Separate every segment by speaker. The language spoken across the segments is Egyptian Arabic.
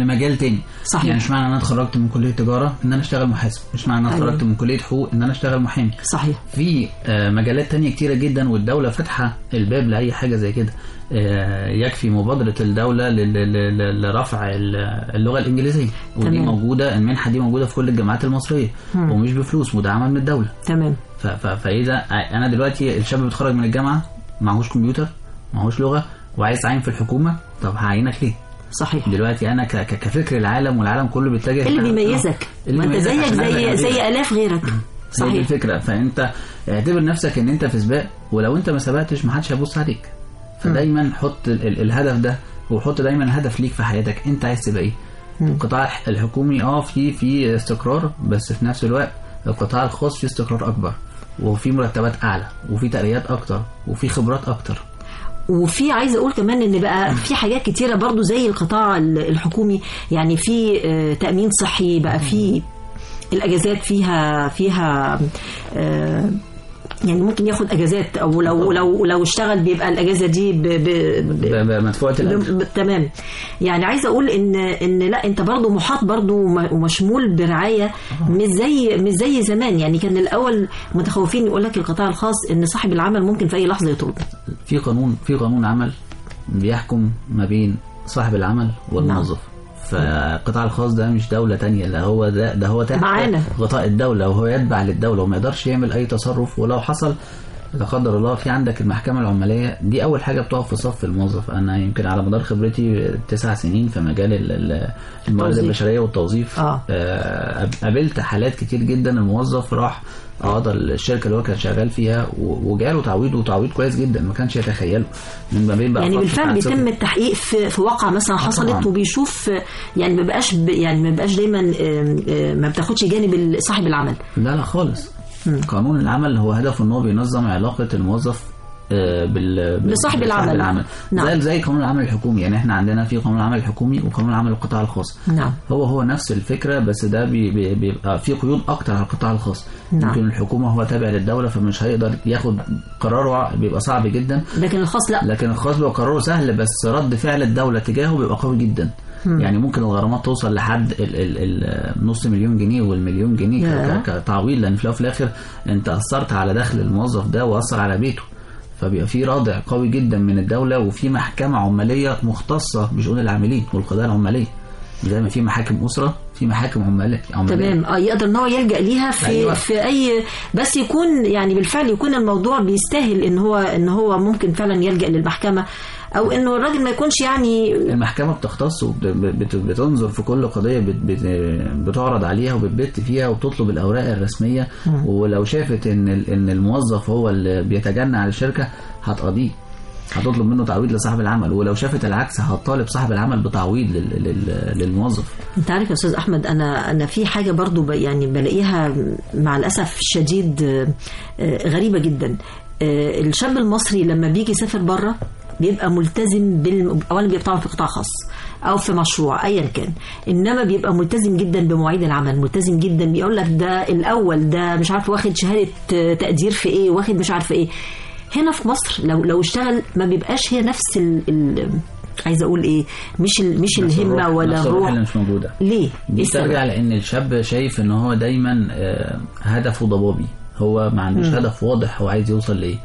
Speaker 1: لمجال تاني
Speaker 2: صحيح.
Speaker 1: يعني مش معنى ان انا اتخرجت من كليه تجاره ان انا اشتغل محاسب مش معنى ان انا
Speaker 2: أيوة.
Speaker 1: اتخرجت من كليه حقوق ان انا اشتغل محامي
Speaker 2: صحيح
Speaker 1: في آه، مجالات تانية كتيرة جدا والدولة فاتحة الباب لأي حاجة زي كده آه، يكفي مبادرة الدولة لل- لل- لل- لرفع ال- اللغة الإنجليزية ودي
Speaker 2: تمام.
Speaker 1: موجودة المنحة دي موجودة في كل الجامعات المصرية
Speaker 2: مم.
Speaker 1: ومش بفلوس مدعمة من الدولة
Speaker 2: تمام
Speaker 1: ف- ف- فإذا أنا دلوقتي الشاب بيتخرج من الجامعة معهوش كمبيوتر معهوش لغة وعايز تعين في الحكومة طب هعينك ليه؟
Speaker 2: صحيح
Speaker 1: دلوقتي أنا ك- ك- كفكر العالم والعالم كله بيتجه
Speaker 2: إيه اللي بيميزك
Speaker 1: اللي
Speaker 2: ما انت
Speaker 1: بيميزك
Speaker 2: زيك
Speaker 1: عشان أنا
Speaker 2: زي
Speaker 1: بميزك.
Speaker 2: زي الاف غيرك
Speaker 1: هي دي
Speaker 2: صحيح
Speaker 1: الفكره فانت اعتبر نفسك ان انت في سباق ولو انت ما سبقتش ما حدش هيبص عليك فدايما حط ال- ال- الهدف ده وحط دايما هدف ليك في حياتك انت عايز تبقى ايه القطاع الحكومي اه في في استقرار بس في نفس الوقت القطاع الخاص فيه استقرار اكبر وفي مرتبات اعلى وفي ترقيات اكتر وفي خبرات اكتر
Speaker 2: وفي عايزه اقول كمان ان بقى في حاجات كتيره برضو زي القطاع ال- الحكومي يعني في آه، تامين صحي بقى في الاجازات فيها فيها آه، يعني ممكن ياخد اجازات او لو لو لو اشتغل بيبقى الاجازه دي ب ب ب
Speaker 1: ب- بمدفوعه الاجر
Speaker 2: ب- تمام يعني عايزه اقول ان ان لا انت برضو محاط برضو وم- ومشمول برعايه مش زي مش زي زمان يعني كان الاول متخوفين يقول لك القطاع الخاص ان صاحب العمل ممكن في اي لحظه يطرد
Speaker 1: في قانون في قانون عمل بيحكم ما بين صاحب العمل والموظف فالقطاع الخاص ده مش دولة تانية لا هو ده ده هو تحت
Speaker 2: معانا.
Speaker 1: غطاء الدولة وهو يتبع للدولة وما يقدرش يعمل أي تصرف ولو حصل لا قدر الله في عندك المحكمة العمالية دي أول حاجة بتقف في صف الموظف أنا يمكن على مدار خبرتي تسع سنين في مجال ال- ال- الموارد
Speaker 2: التوظيف.
Speaker 1: البشرية والتوظيف
Speaker 2: آه.
Speaker 1: آه، قابلت حالات كتير جدا الموظف راح قضى الشركه اللي هو كان شغال فيها و- وجاله تعويض وتعويض كويس جدا ما كانش يتخيله من ما بين بقى
Speaker 2: يعني
Speaker 1: فترة
Speaker 2: بالفعل
Speaker 1: عن صفر.
Speaker 2: بيتم التحقيق في في واقعه مثلا حصلت
Speaker 1: طبعاً.
Speaker 2: وبيشوف يعني ما بقاش ب- يعني ما بقاش دايما آم، آم، ما بتاخدش جانب ال- صاحب العمل
Speaker 1: لا لا خالص قانون العمل هو هدفه ان هو بينظم علاقه الموظف آه، بال بال-
Speaker 2: بصاحب العمل.
Speaker 1: العمل
Speaker 2: نعم.
Speaker 1: زي زي قانون العمل الحكومي يعني احنا عندنا في قانون العمل الحكومي وقانون العمل القطاع الخاص
Speaker 2: نعم
Speaker 1: هو هو نفس الفكره بس ده بي بي بيبقى في قيود اكتر على القطاع الخاص
Speaker 2: نعم.
Speaker 1: يمكن الحكومه هو تابع للدوله فمش هيقدر ياخد قراره بيبقى صعب جدا
Speaker 2: لكن الخاص لا
Speaker 1: لكن الخاص بيبقى قراره سهل بس رد فعل الدولة تجاهه بيبقى قوي جدا يعني ممكن الغرامات توصل لحد ال ال ال نص مليون جنيه والمليون جنيه
Speaker 2: ياه.
Speaker 1: ك- ك- كتعويض لان في الأول وفي الاخر انت اثرت على دخل الموظف ده واثر على بيته فبيبقى في رادع قوي جدا من الدولة وفي محكمة عمالية مختصة بشؤون العاملين والقضايا العمالية زي ما في محاكم أسرة في محاكم عمالية عمالية
Speaker 2: تمام اه يقدر ان هو يلجا ليها في
Speaker 1: أيوة.
Speaker 2: في اي بس يكون يعني بالفعل يكون الموضوع بيستاهل ان هو ان هو ممكن فعلا يلجا للمحكمه او انه الراجل ما يكونش يعني
Speaker 1: المحكمة بتختص وبتنظر في كل قضية بت- بت- بتعرض عليها وبتبت فيها وبتطلب الأوراق الرسمية ولو شافت إن ال- إن الموظف هو اللي بيتجنى على الشركة هتقضيه هتطلب منه تعويض لصاحب العمل ولو شافت العكس هتطالب صاحب العمل بتعويض لل- لل- للموظف
Speaker 2: انت عارف يا استاذ احمد انا انا في حاجه برضو ب يعني بلاقيها مع الاسف الشديد آه، آه، غريبه جدا آه، الشاب المصري لما بيجي يسافر بره بيبقى ملتزم بال اولا بيبقى طبعا في قطاع خاص او في مشروع ايا كان انما بيبقى ملتزم جدا بمواعيد العمل ملتزم جدا بيقول لك ده الاول ده مش عارف واخد شهاده آه، تقدير في ايه واخد مش عارف ايه هنا في مصر لو لو اشتغل ما بيبقاش هي نفس ال, ال عايزه اقول ايه مش ال مش
Speaker 1: نفس
Speaker 2: الهمه
Speaker 1: الروح-
Speaker 2: ولا
Speaker 1: نفس الروح
Speaker 2: الروح
Speaker 1: اللي مش موجودة
Speaker 2: ليه؟ ايه
Speaker 1: دي
Speaker 2: السبب؟
Speaker 1: ترجع لان الشاب شايف ان هو دايما آه، هدفه ضبابي هو ما عندوش هدف واضح هو عايز يوصل لايه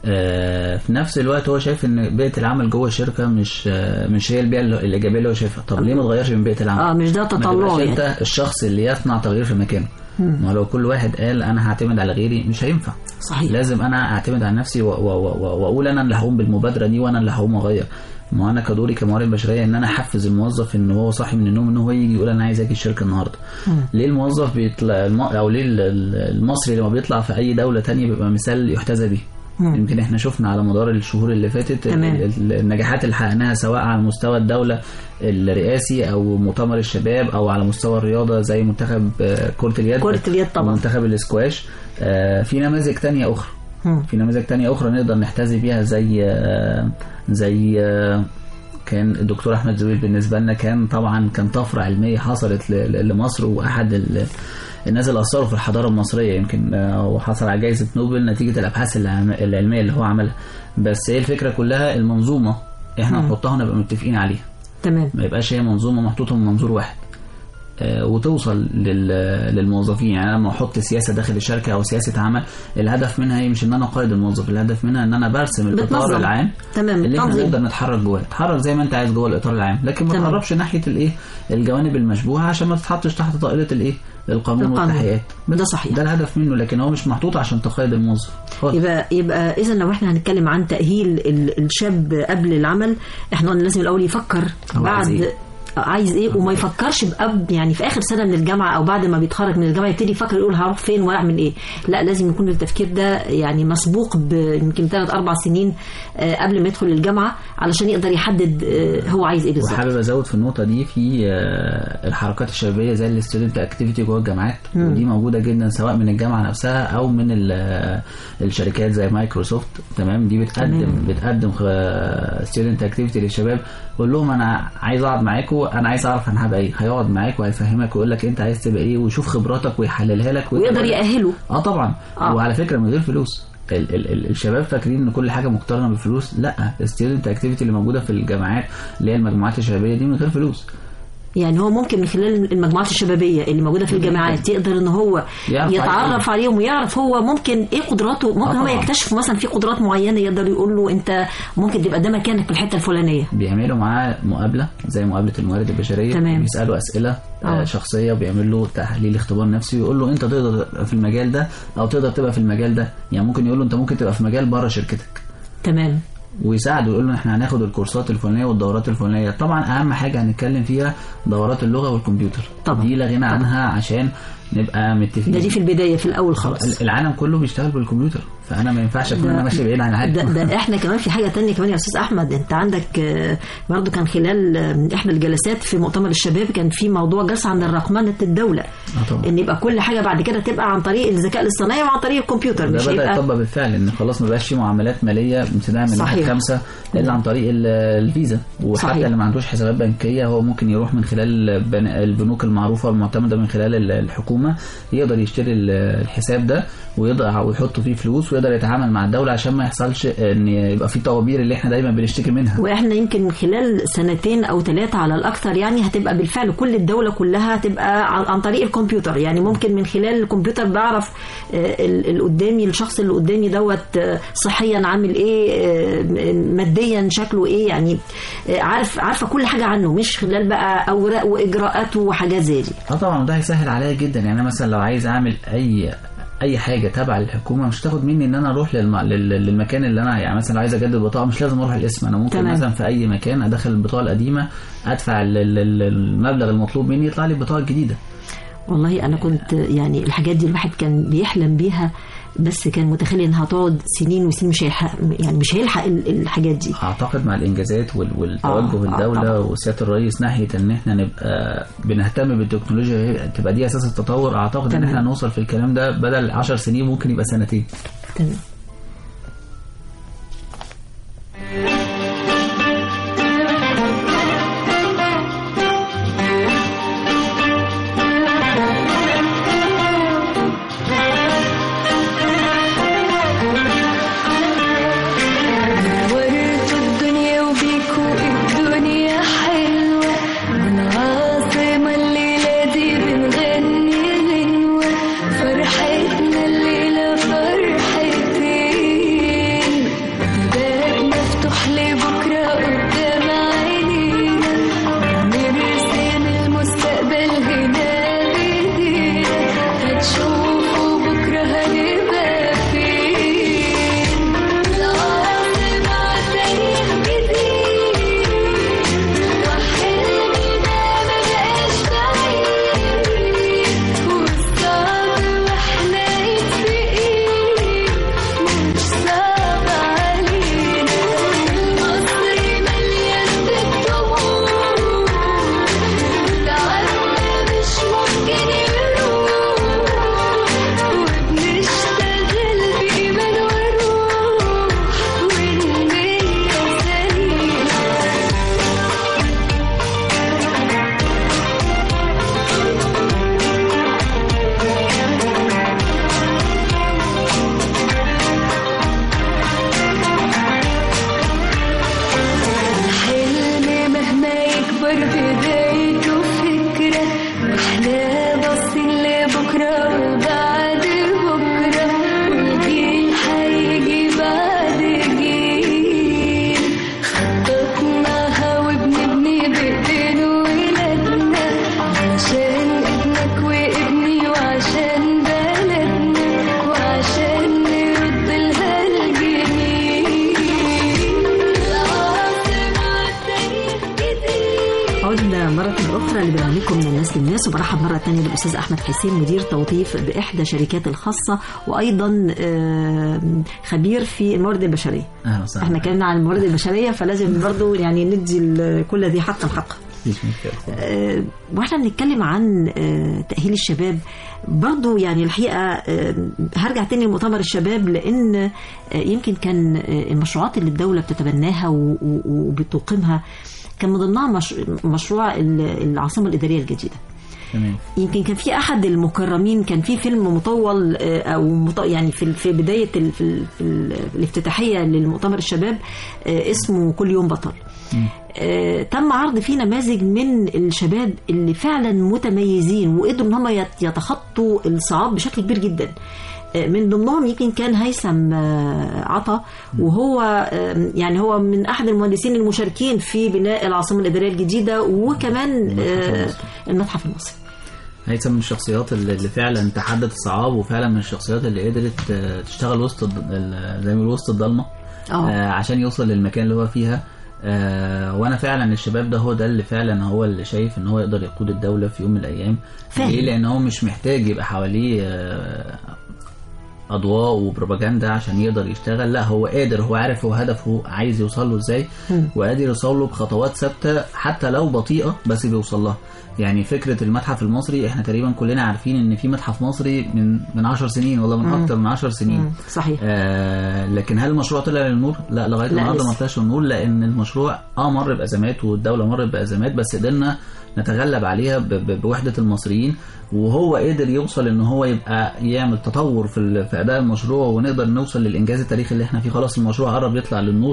Speaker 1: آه، في نفس الوقت هو شايف ان بيئه العمل جوه الشركه مش آه، مش هي البيئه الايجابيه اللي هو شايفها طب ليه ما تغيرش من بيئه العمل
Speaker 2: اه مش ده
Speaker 1: ما
Speaker 2: تطلع
Speaker 1: تبقاش
Speaker 2: يعني
Speaker 1: انت الشخص اللي يصنع تغيير في مكانه ما لو كل واحد قال انا هعتمد على غيري مش هينفع
Speaker 2: صحيح
Speaker 1: لازم انا اعتمد على نفسي و- و- و- واقول انا اللي هقوم بالمبادره دي وانا اللي هقوم اغير ما انا كدوري كموارد بشريه ان انا احفز الموظف ان هو صاحي من النوم ان هو يجي يقول انا عايز اجي الشركه النهارده ليه الموظف بيطلع الم... او ليه ال- ال- المصري لما بيطلع في اي دوله تانية بيبقى مثال يحتذى بيه يمكن احنا شفنا على مدار الشهور اللي فاتت ال-
Speaker 2: تمام.
Speaker 1: ال- النجاحات اللي حققناها سواء على مستوى الدوله الرئاسي او مؤتمر الشباب او على مستوى الرياضه زي منتخب آه، كره اليد
Speaker 2: كرة اليد طبعا.
Speaker 1: ومنتخب الاسكواش آه، في نماذج تانية اخرى
Speaker 2: مم.
Speaker 1: في نماذج تانية أخرى نقدر نحتذي بيها زي آه، زي آه، كان الدكتور أحمد زويل بالنسبة لنا كان طبعا كان طفرة علمية حصلت ل- ل- لمصر وأحد ال- الناس اللي أثروا في الحضارة المصرية يمكن آه، وحصل على جائزة نوبل نتيجة الأبحاث العلم- العلمية اللي هو عملها بس هي الفكرة كلها المنظومة احنا نحطها ونبقى متفقين عليها
Speaker 2: تمام
Speaker 1: ما يبقاش هي منظومه محطوطه من منظور واحد آه، وتوصل لل- للموظفين يعني أنا لما احط سياسه داخل الشركه او سياسه عمل الهدف منها هي مش ان انا اقيد الموظف الهدف منها ان انا برسم الاطار
Speaker 2: بتنظم.
Speaker 1: العام
Speaker 2: تمام
Speaker 1: اللي احنا
Speaker 2: تنظيم.
Speaker 1: نقدر نتحرك جواه اتحرك زي ما انت عايز جوه الاطار العام لكن ما
Speaker 2: تمام.
Speaker 1: تقربش ناحيه الايه الجوانب المشبوهه عشان ما تتحطش تحت طائله الايه القانون
Speaker 2: القانون.
Speaker 1: والتحقيقات
Speaker 2: ده صحيح.
Speaker 1: ده الهدف منه لكن هو مش محطوط عشان تقيد الموظف خالص
Speaker 2: يبقى يبقى اذا لو احنا هنتكلم عن تاهيل ال- الشاب قبل العمل احنا قلنا لازم الاول يفكر
Speaker 1: هو
Speaker 2: بعد
Speaker 1: عايز إيه؟
Speaker 2: عايز ايه وما يفكرش بأب يعني في اخر سنه من الجامعه او بعد ما بيتخرج من الجامعه يبتدي يفكر يقول هروح فين واعمل ايه لا لازم يكون التفكير ده يعني مسبوق بيمكن ثلاث اربع سنين آه، قبل ما يدخل الجامعه علشان يقدر يحدد آه، هو عايز ايه بالظبط
Speaker 1: وحابب ازود في النقطه دي في آه، الحركات الشبابيه زي الستودنت اكتيفيتي جوه الجامعات ودي موجوده جدا سواء من الجامعه نفسها او من ال- آه، الشركات زي مايكروسوفت تمام دي بتقدم
Speaker 2: تمام.
Speaker 1: بتقدم ستودنت اكتيفيتي للشباب قول لهم انا عايز اقعد معاكم انا عايز اعرف انا هبقى ايه هيقعد معاك وهيفهمك ويقول لك انت عايز تبقى ايه ويشوف خبراتك ويحللها لك
Speaker 2: ويقدر يأهله
Speaker 1: اه طبعا
Speaker 2: آه.
Speaker 1: آه. وعلى فكره من غير فلوس ال ال ال الشباب فاكرين ان كل حاجه مقترنه بالفلوس لا الستودنت اكتيفيتي اللي موجوده في الجامعات اللي هي المجموعات الشبابيه دي من غير فلوس
Speaker 2: يعني هو ممكن من خلال المجموعات الشبابيه اللي موجوده في الجامعات يقدر ان هو
Speaker 1: يعرف
Speaker 2: يتعرف عليهم ويعرف هو ممكن ايه قدراته ممكن
Speaker 1: آه
Speaker 2: هو
Speaker 1: طبعاً.
Speaker 2: يكتشف مثلا في قدرات معينه يقدر يقول له انت ممكن تبقى ده مكانك في الحته الفلانيه
Speaker 1: بيعملوا معاه مقابله زي مقابله الموارد البشريه
Speaker 2: تمام.
Speaker 1: بيسالوا اسئله
Speaker 2: آه.
Speaker 1: آه. شخصيه وبيعمل له تحليل اختبار نفسي ويقول له انت تقدر تبقى في المجال ده او تقدر تبقى في المجال ده يعني ممكن يقول له انت ممكن تبقى في مجال بره شركتك
Speaker 2: تمام
Speaker 1: ويساعده يقول له احنا هناخد الكورسات الفلانيه والدورات الفلانيه طبعا اهم حاجه هنتكلم فيها دورات اللغه والكمبيوتر
Speaker 2: طبعاً.
Speaker 1: دي لا غنى عنها عشان نبقى متفقين
Speaker 2: ده دي في البدايه في الاول خالص
Speaker 1: العالم كله بيشتغل بالكمبيوتر فانا ما ينفعش اكون
Speaker 2: ده-
Speaker 1: انا ماشي بعيد عن العالم
Speaker 2: ده, ده احنا كمان في حاجه تانية كمان يا استاذ احمد انت عندك آه، برضو كان خلال آه، احدى الجلسات في مؤتمر الشباب كان في موضوع جلسه عن الرقمنه الدوله
Speaker 1: آه طبعا.
Speaker 2: ان يبقى كل حاجه بعد كده تبقى عن طريق الذكاء الاصطناعي وعن طريق الكمبيوتر
Speaker 1: ده
Speaker 2: مش
Speaker 1: بدا
Speaker 2: هيبقى
Speaker 1: يطبق بالفعل ان خلاص ما بقاش في معاملات ماليه ابتداء من
Speaker 2: صحيح.
Speaker 1: واحد خمسة الا عن طريق ال- الفيزا وحتى
Speaker 2: صحيح.
Speaker 1: اللي ما عندوش حسابات بنكيه هو ممكن يروح من خلال بن- البنوك المعروفه المعتمده من خلال ال- الحكومه يقدر يشتري ال- الحساب ده ويضع ويحط فيه فلوس ويقدر يتعامل مع الدوله عشان ما يحصلش ان يبقى في طوابير اللي احنا دايما بنشتكي منها
Speaker 2: واحنا يمكن خلال سنتين او ثلاثه على الاكثر يعني هتبقى بالفعل كل الدوله كلها هتبقى عن عن طريق الكمبيوتر يعني ممكن من خلال الكمبيوتر بعرف آه، ال- اللي قدامي الشخص اللي قدامي دوت آه، صحيا عامل ايه آه، ماديا شكله ايه يعني آه، عارف عارفه كل حاجه عنه مش خلال بقى اوراق واجراءات وحاجات زي دي
Speaker 1: اه طبعا ده هيسهل عليا جدا يعني انا مثلا لو عايز اعمل اي اي حاجه تبع الحكومه مش تاخد مني ان انا اروح للم... لل... للمكان اللي انا يعني مثلا لو عايز اجدد بطاقه مش لازم اروح الاسم انا ممكن
Speaker 2: تمام.
Speaker 1: تمام. مثلا في اي مكان ادخل البطاقه القديمه ادفع ال- ال- ال- المبلغ المطلوب مني يطلع لي البطاقه الجديده
Speaker 2: والله انا كنت يعني الحاجات دي الواحد كان بيحلم بيها بس كان متخيل انها هتقعد سنين وسنين مش هيلحق يعني مش هيلحق ال- الحاجات دي
Speaker 1: اعتقد مع الانجازات وال... والتوجه
Speaker 2: آه، آه،
Speaker 1: الدوله
Speaker 2: طبعاً.
Speaker 1: وسياده الرئيس ناحيه ان احنا نبقى بنهتم بالتكنولوجيا تبقى دي اساس التطور اعتقد ان
Speaker 2: تمام.
Speaker 1: احنا نوصل في الكلام ده بدل 10 سنين ممكن يبقى سنتين
Speaker 2: تمام
Speaker 3: نورت الدنيا وبيكوا الدنيا حلوة بالعاصمة الليلة دي بنغني غنوة فرحتنا الليلة فرحة
Speaker 2: الفقرة اللي برنامجكم من الناس للناس وبرحب مرة تانية بالأستاذ أحمد حسين مدير توظيف بإحدى شركات الخاصة وأيضا آه، خبير في الموارد البشرية
Speaker 1: اهلا وسهلا
Speaker 2: احنا اتكلمنا عن الموارد البشرية فلازم برضو يعني ندي ال- كل ذي حق حقه
Speaker 1: مفيش مشكله
Speaker 2: آه، واحنا بنتكلم عن آه، تأهيل الشباب برضو يعني الحقيقة آه، هرجع تاني لمؤتمر الشباب لأن آه، يمكن كان آه، المشروعات اللي الدولة بتتبناها و- و- وبتقيمها كان من ضمنها مش- مشروع ال- العاصمة الإدارية الجديدة
Speaker 1: تمام
Speaker 2: يمكن كان في احد المكرمين كان في فيلم مطول آه، او مط... يعني في في بدايه ال... في, ال... في ال... الافتتاحيه للمؤتمر الشباب آه، اسمه كل يوم بطل آه، تم عرض فيه نماذج من الشباب اللي فعلا متميزين وقدروا ان هم يت- يتخطوا الصعاب بشكل كبير جدا آه، من ضمنهم يمكن كان هيثم آه، عطا وهو آه، يعني هو من احد المهندسين المشاركين في بناء العاصمه الاداريه الجديده وكمان آه، المتحف المصري
Speaker 1: هيثم من الشخصيات اللي اللي فعلا تحدت الصعاب وفعلا من الشخصيات اللي قدرت آه، تشتغل وسط الض- ال- زي ما بيقولوا وسط الضلمه
Speaker 2: اه
Speaker 1: آه، عشان يوصل للمكان اللي هو فيها آه وانا فعلا الشباب ده هو ده اللي فعلا هو اللي شايف ان هو يقدر يقود الدوله في يوم من الايام
Speaker 2: فاهم.
Speaker 1: ليه لان هو مش محتاج يبقى حواليه آه اضواء وبروباجندا عشان يقدر يشتغل لا هو قادر هو عارف هو هدفه عايز يوصل له ازاي وقادر يوصل له بخطوات ثابته حتى لو بطيئه بس بيوصل لها يعني فكره المتحف المصري احنا تقريبا كلنا عارفين ان في متحف مصري من من 10 سنين ولا من اكتر من 10 سنين
Speaker 2: مم، صحيح
Speaker 1: آه لكن هل المشروع طلع للنور؟ لا لغايه
Speaker 2: لا،
Speaker 1: النهارده ما
Speaker 2: لسه.
Speaker 1: طلعش للنور لان المشروع اه مر بازمات والدوله مرت بازمات بس قدرنا نتغلب عليها ب- ب- بوحده المصريين وهو قدر يوصل ان هو يبقى يعمل تطور في ال- في اداء المشروع ونقدر نوصل للانجاز التاريخي اللي احنا فيه خلاص المشروع قرب يطلع للنور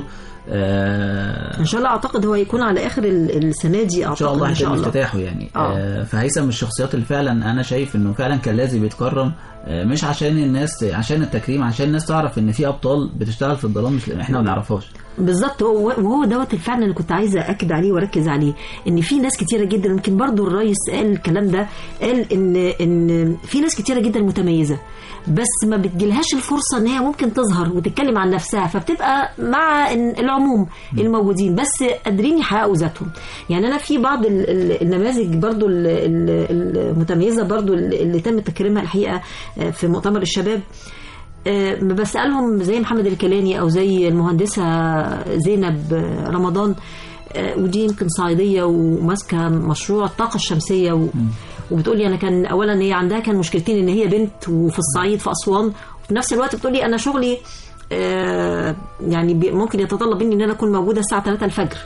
Speaker 1: آه
Speaker 2: ان شاء الله اعتقد هو هيكون على اخر ال- السنه دي اعتقد
Speaker 1: ان شاء الله
Speaker 2: ان شاء
Speaker 1: هيتم
Speaker 2: الله
Speaker 1: افتتاحه يعني
Speaker 2: آه.
Speaker 1: آه فهيثم من الشخصيات اللي فعلا انا شايف انه فعلا كان لازم يتكرم آه مش عشان الناس عشان التكريم عشان الناس تعرف ان في ابطال بتشتغل في الظلام مش احنا ما نعرفهاش
Speaker 2: بالظبط هو وهو دوت الفعل اللي كنت عايزه اكد عليه واركز عليه ان في ناس كتيره جدا يمكن برضو الرئيس قال الكلام ده قال ان ان في ناس كتيره جدا متميزه بس ما بتجيلهاش الفرصه ان هي ممكن تظهر وتتكلم عن نفسها فبتبقى مع ال- العموم الموجودين بس قادرين يحققوا ذاتهم يعني انا في بعض ال- ال- النماذج برضو ال- ال- المتميزه برضو اللي اللي تم تكريمها الحقيقه آه، في مؤتمر الشباب آه، بسألهم زي محمد الكيلاني أو زي المهندسة زينب آه، رمضان آه، ودي يمكن صعيدية وماسكة مشروع الطاقة الشمسية و... وبتقولي أنا كان أولا هي عندها كان مشكلتين إن هي بنت وفي الصعيد في أسوان وفي نفس الوقت بتقولي أنا شغلي آه، يعني بي- ممكن يتطلب مني إن أنا أكون موجودة الساعة 3 الفجر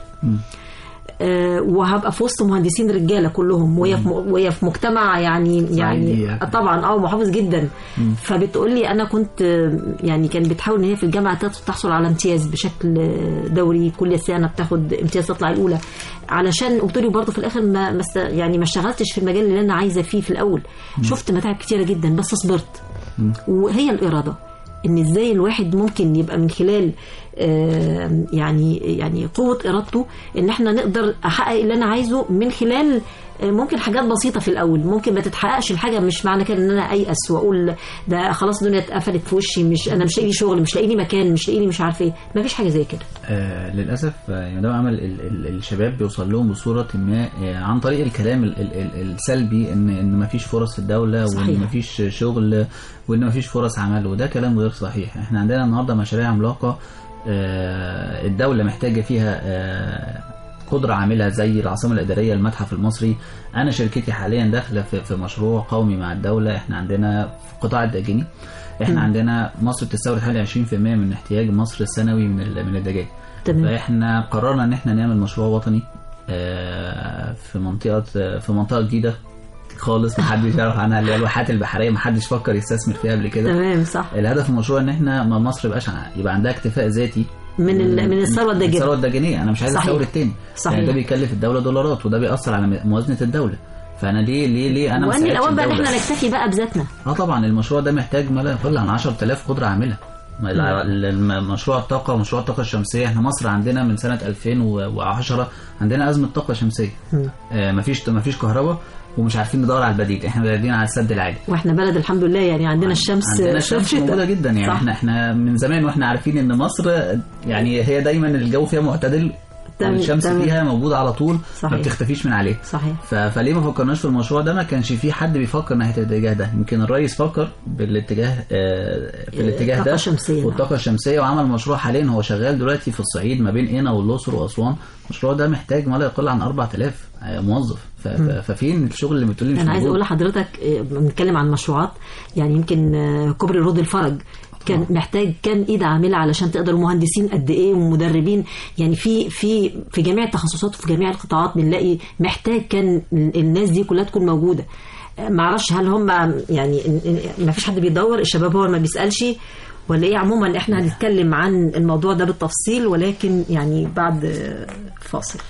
Speaker 2: آه، وهبقى في وسط مهندسين رجاله كلهم وهي في م- وهي في مجتمع يعني يعني
Speaker 1: صعيدي.
Speaker 2: آه، طبعا اه محافظ جدا فبتقول لي انا كنت آه، يعني كان بتحاول ان هي في الجامعه تت- تحصل على امتياز بشكل آه، دوري كل سنه بتاخد امتياز تطلع الاولى علشان قلت له برضه في الاخر ما ما است- يعني ما اشتغلتش في المجال اللي انا عايزه فيه في الاول شفت متاعب كتيره جدا بس صبرت وهي الاراده ان ازاي الواحد ممكن يبقى من خلال آه، يعني يعني قوه ارادته ان احنا نقدر احقق اللي انا عايزه من خلال آه، ممكن حاجات بسيطه في الاول ممكن ما تتحققش الحاجه مش معنى كده ان انا ايأس واقول ده خلاص الدنيا اتقفلت في وشي مش انا مش لاقي لي شغل مش لاقي لي مكان مش لاقي لي مش عارفه ايه ما فيش حاجه زي كده
Speaker 1: آه للاسف آه، يعني ده عمل ال- ال- الشباب بيوصل لهم بصوره ما آه عن طريق الكلام ال- ال- ال- السلبي ان ان ما فيش فرص في الدوله وان
Speaker 2: صحيح.
Speaker 1: ما فيش شغل وان ما فيش فرص عمل وده كلام غير صحيح احنا عندنا النهارده مشاريع عملاقه آه الدوله محتاجه فيها آه قدرة عاملة زي العاصمة الإدارية المتحف المصري أنا شركتي حاليا داخلة في, في مشروع قومي مع الدولة إحنا عندنا في قطاع الدجاجين إحنا عندنا مصر بتستورد حوالي 20% من احتياج مصر السنوي من ال- من الدجاج
Speaker 2: تمام
Speaker 1: فاحنا قررنا ان احنا نعمل مشروع وطني آه، في منطقه في منطقه جديده خالص محدش يعرف عنها اللي هي الواحات البحريه محدش فكر يستثمر فيها قبل كده
Speaker 2: تمام صح
Speaker 1: الهدف من المشروع ان احنا ما مصر يبقاش ع- يبقى عندها اكتفاء ذاتي
Speaker 2: من ال- من الثروه الداجنه
Speaker 1: الثروه الداجنيه انا مش عايز
Speaker 2: صحيح.
Speaker 1: استورد تاني
Speaker 2: صحيح.
Speaker 1: يعني ده بيكلف الدوله دولارات وده بيأثر على موازنه الدوله فانا ليه ليه ليه انا ما
Speaker 2: وان
Speaker 1: ساعدش
Speaker 2: الاوان بقى ان
Speaker 1: الدولة؟
Speaker 2: احنا نكتفي بقى بذاتنا
Speaker 1: اه طبعا المشروع ده محتاج ما لا يقل عن 10000 قدره عامله ما الع- الم- مشروع الطاقة مشروع الطاقة الشمسية احنا مصر عندنا من سنة 2010 عندنا أزمة طاقة شمسية آه مفيش مفيش كهرباء ومش عارفين ندور على البديل احنا قاعدين على السد العالي
Speaker 2: واحنا بلد الحمد لله يعني عندنا الشمس
Speaker 1: عندنا الشمس
Speaker 2: شتاء.
Speaker 1: موجودة جدا يعني
Speaker 2: صح.
Speaker 1: احنا احنا من زمان واحنا عارفين ان مصر يعني هي دايما الجو فيها معتدل
Speaker 2: تمام،
Speaker 1: الشمس
Speaker 2: تمام.
Speaker 1: فيها موجوده على طول
Speaker 2: صحيح.
Speaker 1: ما بتختفيش من عليها
Speaker 2: صحيح
Speaker 1: ف... فليه ما فكرناش في المشروع ده ما كانش في حد بيفكر ناحيه الاتجاه ده يمكن الرئيس فكر بالاتجاه آه، في الاتجاه
Speaker 2: الطاقة
Speaker 1: ده
Speaker 2: الشمسية، نعم.
Speaker 1: والطاقه الشمسيه وعمل مشروع حاليا هو شغال دلوقتي في الصعيد ما بين قنا والاقصر واسوان المشروع ده محتاج ما لا يقل عن 4000 موظف ف... ف... ففين الشغل اللي بتقولي مش
Speaker 2: انا عايز
Speaker 1: موجود؟
Speaker 2: اقول لحضرتك آه، بنتكلم عن مشروعات يعني يمكن آه، كوبري رود الفرج كان محتاج كان ايد عامله علشان تقدر مهندسين قد ايه ومدربين يعني في في في جميع التخصصات وفي جميع القطاعات بنلاقي محتاج كان ال- الناس دي كلها تكون موجوده آه، معرفش هل هم يعني ما فيش حد بيدور الشباب هو اللي ما بيسالش ولا ايه عموما احنا هنتكلم عن الموضوع ده بالتفصيل ولكن يعني بعد آه، فاصل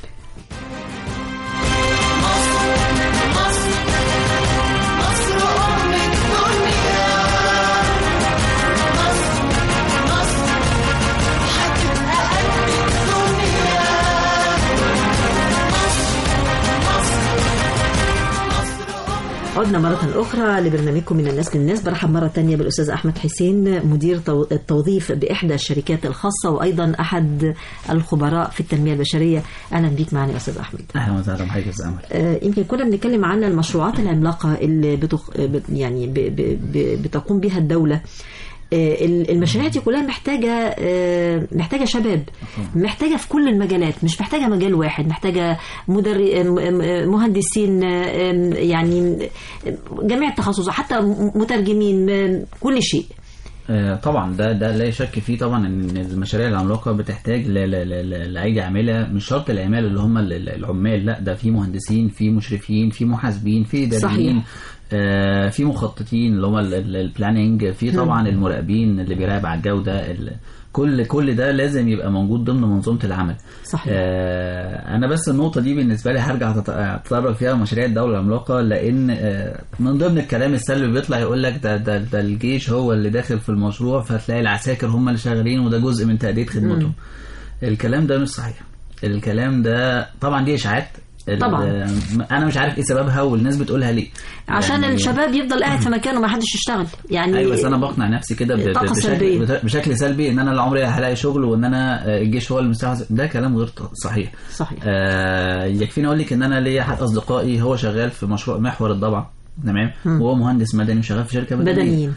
Speaker 2: عدنا مرة أخرى لبرنامجكم من الناس للناس برحب مرة تانية بالأستاذ أحمد حسين مدير تو- التوظيف بإحدى الشركات الخاصة وأيضا أحد الخبراء في التنمية البشرية أهلا بيك معنا يا أستاذ أحمد
Speaker 1: اهلا وسهلا بحضرتك يا أستاذ امل
Speaker 2: آه، يمكن كنا بنتكلم عن المشروعات العملاقة اللي بتخ... ب- يعني ب... ب... ب... بتقوم بها الدولة آه، ال- المشاريع دي كلها محتاجة آه، محتاجة شباب محتاجة في كل المجالات مش محتاجة مجال واحد محتاجة مدر... م- م- مهندسين آه، آم، يعني آه، جميع التخصصات حتى م- مترجمين آه، كل شيء
Speaker 1: آه، طبعا ده ده لا شك فيه طبعا ان المشاريع العملاقه بتحتاج ل- ل- ل- لايدي عامله مش شرط العمال اللي هم ال- ال- العمال لا ده في مهندسين في مشرفين في محاسبين في اداريين
Speaker 2: صحيح.
Speaker 1: آه، في مخططين اللي هم البلاننج في طبعا المراقبين اللي بيراقب على الجوده ال- كل كل ده لازم يبقى موجود ضمن منظومه العمل
Speaker 2: صحيح.
Speaker 1: آه، انا بس النقطه دي بالنسبه لي هرجع أتط- اتطرق فيها مشاريع الدوله العملاقه لان آه، من ضمن الكلام السلبي بيطلع يقول لك ده, ده ده الجيش هو اللي داخل في المشروع فتلاقي العساكر هم اللي شغالين وده جزء من تاديه خدمتهم الكلام ده مش صحيح الكلام ده طبعا دي اشاعات ال-
Speaker 2: طبعا.
Speaker 1: انا مش عارف ايه سببها والناس بتقولها ليه
Speaker 2: عشان
Speaker 1: يعني-
Speaker 2: الشباب يفضل قاعد في مكانه ما حدش يشتغل يعني
Speaker 1: ايوه بس انا بقنع نفسي كده ب- ب-
Speaker 2: طاقة
Speaker 1: بشكل,
Speaker 2: سلبية.
Speaker 1: بت- بشكل سلبي ان انا لا عمري هلاقي شغل وان انا آه، الجيش هو المستحوذ ده كلام غير ط- صحيح
Speaker 2: صحيح
Speaker 1: آه يكفيني اقول لك ان انا ليا احد اصدقائي هو شغال في مشروع محور الضبعه تمام وهو مهندس مدني وشغال في شركه مدنيه
Speaker 2: بدنيين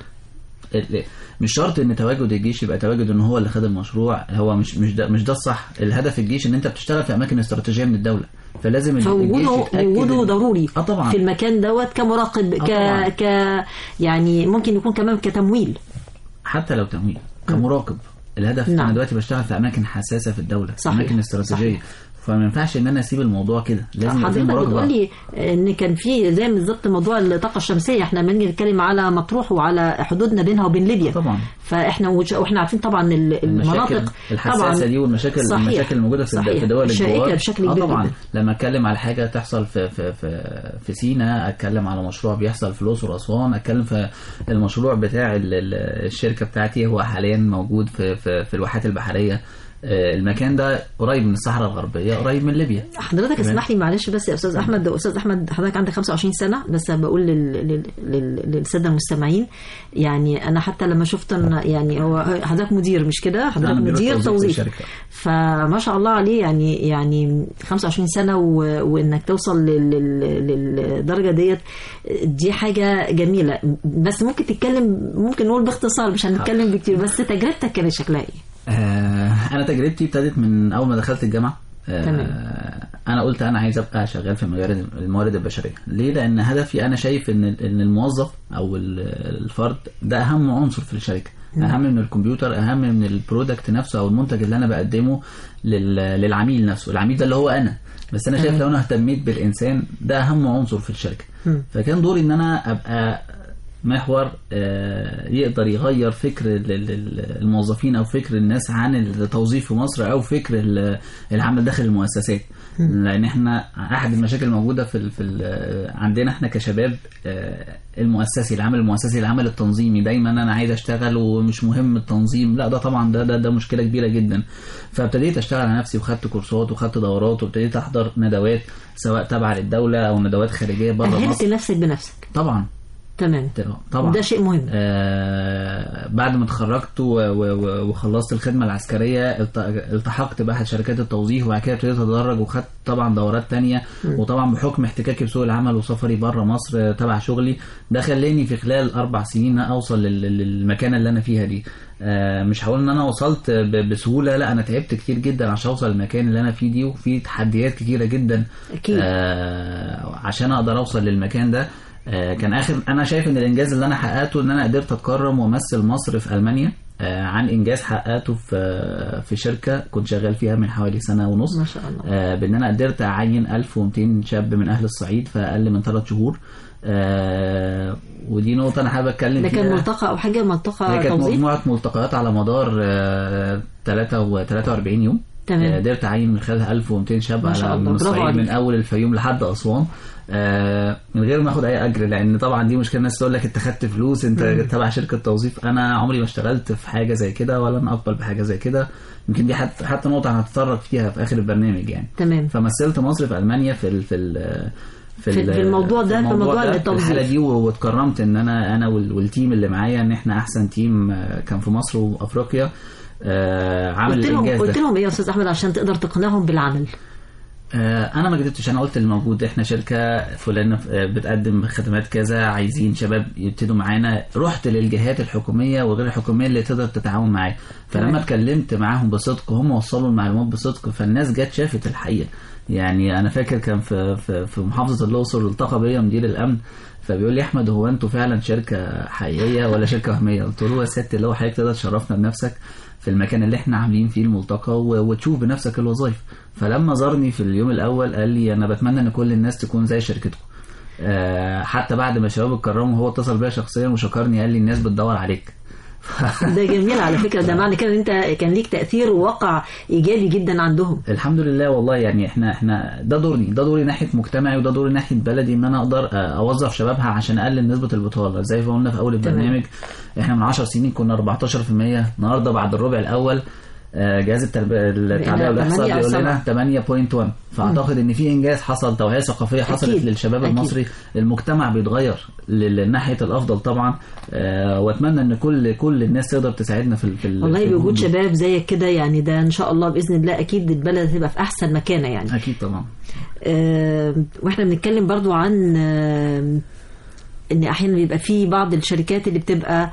Speaker 1: ال- مش شرط ان تواجد الجيش يبقى تواجد ان هو اللي خد المشروع هو مش مش ده مش ده الصح الهدف الجيش ان انت بتشتغل في اماكن استراتيجيه من الدوله فلازم ال- الجيش
Speaker 2: فوجوده
Speaker 1: يتأكد
Speaker 2: وجوده
Speaker 1: إن-
Speaker 2: ضروري
Speaker 1: اه طبعا
Speaker 2: في المكان دوت كمراقب ك
Speaker 1: طبعاً.
Speaker 2: ك يعني ممكن يكون كمان كتمويل
Speaker 1: حتى لو تمويل كمراقب الهدف
Speaker 2: نعم.
Speaker 1: انا دلوقتي بشتغل في اماكن حساسه في الدوله
Speaker 2: صحيح.
Speaker 1: اماكن استراتيجيه فما ينفعش ان انا اسيب الموضوع كده لازم يبقى في
Speaker 2: حضرتك بتقول
Speaker 1: مراقبه
Speaker 2: لي ان كان في زي بالظبط موضوع الطاقه الشمسيه احنا لما نيجي نتكلم على مطروح وعلى حدودنا بينها وبين ليبيا
Speaker 1: طبعا
Speaker 2: فاحنا وج- واحنا عارفين طبعا ال-
Speaker 1: المشاكل
Speaker 2: المناطق
Speaker 1: الحساسه دي والمشاكل
Speaker 2: صحيح.
Speaker 1: المشاكل الموجوده في
Speaker 2: صحيح.
Speaker 1: في دول
Speaker 2: شائكة
Speaker 1: الجوار
Speaker 2: بشكل
Speaker 1: اه
Speaker 2: كبير
Speaker 1: طبعا
Speaker 2: جدا.
Speaker 1: لما اتكلم على حاجه تحصل في في في في سينا اتكلم على مشروع بيحصل في الاقصر واسوان اتكلم في المشروع بتاع ال- ال- الشركه بتاعتي هو حاليا موجود في في, في الواحات البحريه آه، المكان ده قريب من الصحراء الغربيه قريب من ليبيا
Speaker 2: حضرتك
Speaker 1: تمام.
Speaker 2: اسمح لي معلش بس يا استاذ احمد استاذ احمد حضرتك عندك 25 سنه بس بقول لل... لل... لل... للساده المستمعين يعني انا حتى لما شفت إن يعني هو حضرتك مدير مش كده حضرتك
Speaker 1: أنا مدير
Speaker 2: مدير
Speaker 1: توظيف في
Speaker 2: توظيف
Speaker 1: الشركة.
Speaker 2: فما شاء الله عليه يعني يعني 25 سنه و... وانك توصل لل... لل... للدرجه ديت دي حاجه جميله بس ممكن تتكلم ممكن نقول باختصار مش هنتكلم بكتير بس تجربتك كانت شكلها ايه؟
Speaker 1: آه، انا تجربتي ابتدت من اول ما دخلت الجامعه آه،
Speaker 2: تمام.
Speaker 1: انا قلت انا عايز ابقى شغال في مجال الموارد البشريه ليه لان هدفي انا شايف ان ان الموظف او ال- الفرد ده اهم عنصر في الشركه اهم من الكمبيوتر اهم من البرودكت نفسه او المنتج اللي انا بقدمه لل- للعميل نفسه العميل ده اللي هو انا بس انا شايف لو انا اهتميت بالانسان ده اهم عنصر في الشركه فكان دوري ان انا ابقى محور آه، يقدر يغير فكر ال- ال- ال- الموظفين او فكر الناس عن التوظيف في مصر او فكر ال- العمل داخل المؤسسات لان احنا احد المشاكل الموجوده في ال في ال عندنا احنا كشباب آه، المؤسسي العمل المؤسسي العمل التنظيمي دايما انا عايز اشتغل ومش مهم التنظيم لا ده طبعا ده ده, ده مشكله كبيره جدا فابتديت اشتغل على نفسي وخدت كورسات وخدت دورات وابتديت احضر ندوات سواء تبع للدوله او ندوات خارجيه بره
Speaker 2: أهلت
Speaker 1: مصر
Speaker 2: نفسك بنفسك
Speaker 1: طبعا
Speaker 2: تمام
Speaker 1: طبعا
Speaker 2: ده شيء مهم
Speaker 1: آه بعد ما اتخرجت و- و- و- وخلصت الخدمه العسكريه الت- التحقت باحد شركات التوظيف وبعد كده ابتديت اتدرج وخدت طبعا دورات تانية وطبعا بحكم احتكاكي بسوق العمل وسفري بره مصر آه، تبع شغلي ده خلاني في خلال اربع سنين اوصل لل- لل- للمكانه اللي انا فيها دي آه مش هقول ان انا وصلت ب- بسهوله لا انا تعبت كتير جدا عشان اوصل للمكان اللي انا فيه دي وفي تحديات كتيره جدا
Speaker 2: أكيد.
Speaker 1: آه عشان اقدر اوصل للمكان ده آه كان اخر انا شايف ان الانجاز اللي انا حققته ان انا قدرت اتكرم وامثل مصر في المانيا آه عن انجاز حققته في في شركه كنت شغال فيها من حوالي سنه ونص
Speaker 2: ما شاء الله.
Speaker 1: آه بان انا قدرت اعين 1200 شاب من اهل الصعيد في اقل من ثلاث شهور آه ودي نقطه انا حابب اتكلم
Speaker 2: ده
Speaker 1: فيها
Speaker 2: كان ملتقى او حاجه
Speaker 1: هي
Speaker 2: ملتقى
Speaker 1: كانت
Speaker 2: توظيف
Speaker 1: مجموعه ملتقيات على مدار آه 43 يوم
Speaker 2: تمام.
Speaker 1: آه، قدرت اعين من خلالها 1200 شاب
Speaker 2: ما شاء
Speaker 1: على
Speaker 2: الله،
Speaker 1: من
Speaker 2: برافو
Speaker 1: الصعيد من
Speaker 2: عليك.
Speaker 1: اول الفيوم لحد اسوان آه، من غير ما اخد اي اجر لان طبعا دي مشكله الناس تقول لك انت خدت فلوس انت تبع شركه توظيف انا عمري ما اشتغلت في حاجه زي كده ولا انا اقبل بحاجه زي كده يمكن دي حتى حتى نقطه هنتطرق فيها في اخر البرنامج يعني
Speaker 2: تمام
Speaker 1: فمثلت مصر في المانيا في ال في ال
Speaker 2: في- في الموضوع ده، في الموضوع
Speaker 1: ده،
Speaker 2: التوظيف.
Speaker 1: الحاله دي و- واتكرمت ان انا انا وال- والتيم اللي معايا ان احنا احسن تيم آه، كان في مصر وافريقيا آه، عامل
Speaker 2: قلت لهم
Speaker 1: الانجاز
Speaker 2: قلت
Speaker 1: ده
Speaker 2: لهم ايه يا استاذ احمد عشان تقدر تقنعهم بالعمل
Speaker 1: آه، انا ما كدبتش انا قلت الموجود احنا شركه فلانه آه، بتقدم خدمات كذا عايزين شباب يبتدوا معانا رحت للجهات الحكوميه وغير الحكوميه اللي تقدر تتعاون معايا
Speaker 2: تمام.
Speaker 1: فلما اتكلمت معاهم بصدق هم وصلوا المعلومات بصدق فالناس جت شافت الحقيقه يعني انا فاكر كان في في, في محافظه الاقصر التقى بيا مدير الامن فبيقول لي احمد هو انتوا فعلا شركه حقيقيه ولا شركه وهميه قلت له يا ست اللي هو حضرتك تقدر تشرفنا بنفسك في المكان اللي احنا عاملين فيه الملتقى و- وتشوف بنفسك الوظائف فلما زارني في اليوم الاول قال لي انا بتمنى ان كل الناس تكون زي شركتكم آه، حتى بعد ما الشباب اتكرموا هو اتصل بيا شخصيا وشكرني قال لي الناس بتدور عليك
Speaker 2: ده جميل على فكره ده معنى كده ان انت كان ليك تاثير ووقع ايجابي جدا عندهم
Speaker 1: الحمد لله والله يعني احنا احنا ده دوري ده دوري ناحيه مجتمعي وده دوري ناحيه بلدي ان انا اقدر آه، اوظف شبابها عشان اقلل نسبه البطاله زي ما قلنا في اول
Speaker 2: تمام.
Speaker 1: البرنامج احنا من 10 سنين كنا 14% النهارده بعد الربع الاول آه، جهاز التربيه التعبئه والاحصاء
Speaker 2: 8 أو
Speaker 1: بيقول لنا 8.1 فاعتقد ان في انجاز حصل توعيه ثقافيه حصلت
Speaker 2: أكيد.
Speaker 1: للشباب
Speaker 2: أكيد.
Speaker 1: المصري المجتمع بيتغير لل- لناحيه الافضل طبعا آه، واتمنى ان كل كل الناس تقدر تساعدنا في ال- في ال-
Speaker 2: والله
Speaker 1: في
Speaker 2: بوجود
Speaker 1: الجهود دي.
Speaker 2: شباب زيك كده يعني ده ان شاء الله باذن الله اكيد البلد هتبقى في احسن مكانه يعني
Speaker 1: اكيد طبعا
Speaker 2: آه، واحنا بنتكلم برضو عن آه، ان احيانا بيبقى في بعض الشركات اللي بتبقى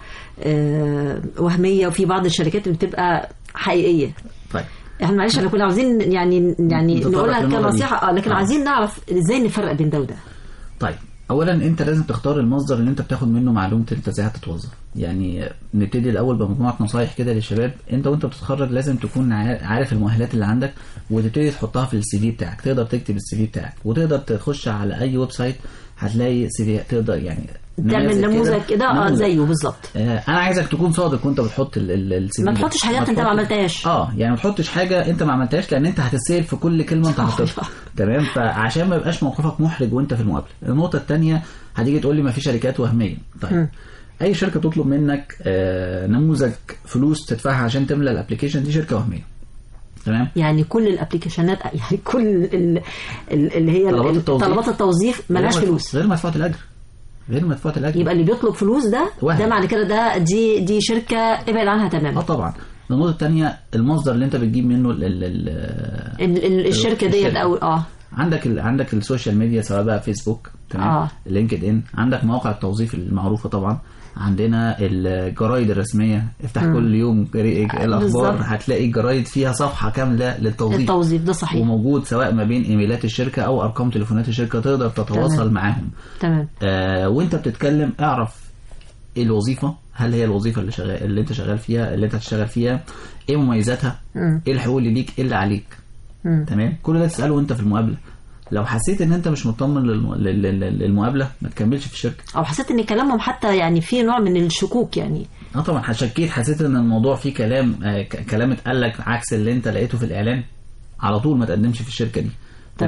Speaker 2: آه، وهميه وفي بعض الشركات اللي بتبقى حقيقيه
Speaker 1: طيب
Speaker 2: احنا معلش احنا كنا عاوزين يعني يعني
Speaker 1: نتطرق
Speaker 2: نقولها
Speaker 1: للنقطة دي.
Speaker 2: كنصيحه اه لكن
Speaker 1: آه.
Speaker 2: عايزين نعرف ازاي نفرق بين ده وده
Speaker 1: طيب اولا انت لازم تختار المصدر اللي انت بتاخد منه معلومه انت ازاي هتتوظف يعني نبتدي الاول بمجموعه نصايح كده للشباب انت وانت بتتخرج لازم تكون عا- عارف المؤهلات اللي عندك وتبتدي تحطها في السي في بتاعك تقدر تكتب السي في بتاعك وتقدر تخش على اي ويب سايت هتلاقي سي في تقدر يعني
Speaker 2: تعمل نموذج كده اه
Speaker 1: نموذج.
Speaker 2: زيه بالظبط
Speaker 1: آه، انا عايزك تكون صادق وانت بتحط السي
Speaker 2: ما تحطش حاجات انت ما عملتهاش
Speaker 1: اه يعني ما تحطش حاجه انت ما عملتهاش لان انت هتتسال في كل كلمه انت حاططها تمام فعشان ما يبقاش موقفك محرج وانت في المقابله النقطه الثانيه هتيجي تقول لي ما في شركات وهميه طيب اي شركه تطلب منك آه نموذج فلوس تدفعها عشان تملى الابلكيشن دي شركه وهميه تمام
Speaker 2: يعني كل الابلكيشنات يعني كل ال- ال- اللي هي
Speaker 1: طلبات
Speaker 2: ال-
Speaker 1: التوظيف.
Speaker 2: طلبات التوظيف ملهاش
Speaker 1: غير مدفوع-
Speaker 2: فلوس
Speaker 1: غير مدفوعه الاجر غير مدفوعه الاجر
Speaker 2: يبقى اللي بيطلب فلوس ده
Speaker 1: وهم.
Speaker 2: ده معنى كده ده دي دي شركه ابعد عنها
Speaker 1: اه
Speaker 2: تماما
Speaker 1: طبعا النقطه الثانيه المصدر اللي انت بتجيب منه ال ال ال
Speaker 2: ال- ال- الشركه ديت
Speaker 1: الشركة.
Speaker 2: او اه
Speaker 1: عندك ال... عندك السوشيال ميديا سواء بقى فيسبوك تمام
Speaker 2: آه.
Speaker 1: لينكد ان عندك مواقع التوظيف المعروفه طبعا عندنا الجرايد الرسميه افتح
Speaker 2: مم.
Speaker 1: كل يوم جري- الاخبار
Speaker 2: بالظبط.
Speaker 1: هتلاقي الجرايد فيها صفحه كامله للتوظيف
Speaker 2: التوظيف ده صحيح
Speaker 1: وموجود سواء ما بين ايميلات الشركه او ارقام تليفونات الشركه تقدر تتواصل
Speaker 2: تمام.
Speaker 1: معاهم
Speaker 2: تمام
Speaker 1: آه وانت بتتكلم اعرف ايه الوظيفه هل هي الوظيفه اللي شغال اللي انت شغال فيها اللي انت هتشتغل فيها ايه مميزاتها
Speaker 2: مم.
Speaker 1: ايه الحقوق اللي ليك ايه اللي عليك
Speaker 2: مم.
Speaker 1: تمام كل ده تساله وانت في المقابله لو حسيت ان انت مش مطمن للم... لل- لل- للمقابله ما تكملش في الشركه
Speaker 2: او حسيت ان كلامهم حتى يعني في نوع من الشكوك يعني
Speaker 1: اه طبعا شكيت حسيت ان الموضوع فيه كلام آه ك- كلام اتقال لك عكس اللي انت لقيته في الاعلان على طول ما تقدمش في الشركه دي
Speaker 2: تمام.
Speaker 1: تمام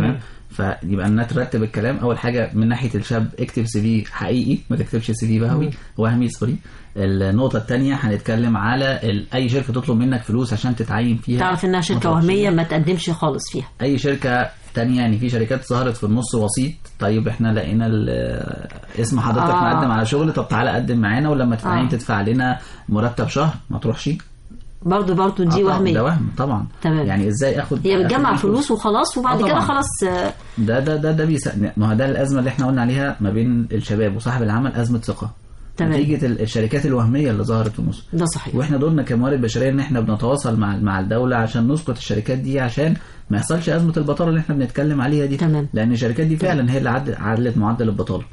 Speaker 1: فيبقى نترتب الكلام اول حاجه من ناحيه الشاب اكتب سي في حقيقي ما تكتبش سي في وهمي وهمي سوري النقطه الثانيه هنتكلم على ال- اي شركه تطلب منك فلوس عشان تتعين فيها
Speaker 2: تعرف انها شركه
Speaker 1: ما تروحش
Speaker 2: وهميه ما تقدمش خالص فيها
Speaker 1: اي شركه تانية يعني في شركات ظهرت في النص وسيط طيب احنا لقينا ال- اسم حضرتك
Speaker 2: آه.
Speaker 1: آه. مقدم على شغل طب تعالى قدم معانا ولما تتعين
Speaker 2: آه.
Speaker 1: آه. تدفع لنا مرتب شهر ما تروحش
Speaker 2: برضه برضه
Speaker 1: آه
Speaker 2: دي
Speaker 1: طبعاً،
Speaker 2: وهميه
Speaker 1: ده وهم طبعا
Speaker 2: تمام.
Speaker 1: يعني ازاي اخد
Speaker 2: هي بتجمع
Speaker 1: آخد
Speaker 2: فلوس وخلاص وبعد
Speaker 1: آه
Speaker 2: كده
Speaker 1: طبعاً.
Speaker 2: خلاص آه،
Speaker 1: ده ده ده ده بيس... ما هو ده الازمه اللي احنا قلنا عليها ما بين الشباب وصاحب العمل ازمه ثقه
Speaker 2: تمام.
Speaker 1: نتيجه ال- الشركات الوهميه اللي ظهرت في النص
Speaker 2: ده صحيح
Speaker 1: واحنا دورنا كموارد بشريه ان احنا بنتواصل مع مع الدوله عشان نسقط الشركات دي عشان ما يحصلش ازمه البطاله اللي احنا بنتكلم عليها دي
Speaker 2: تمام.
Speaker 1: لان الشركات دي فعلا هي اللي عد- عدلت معدل البطاله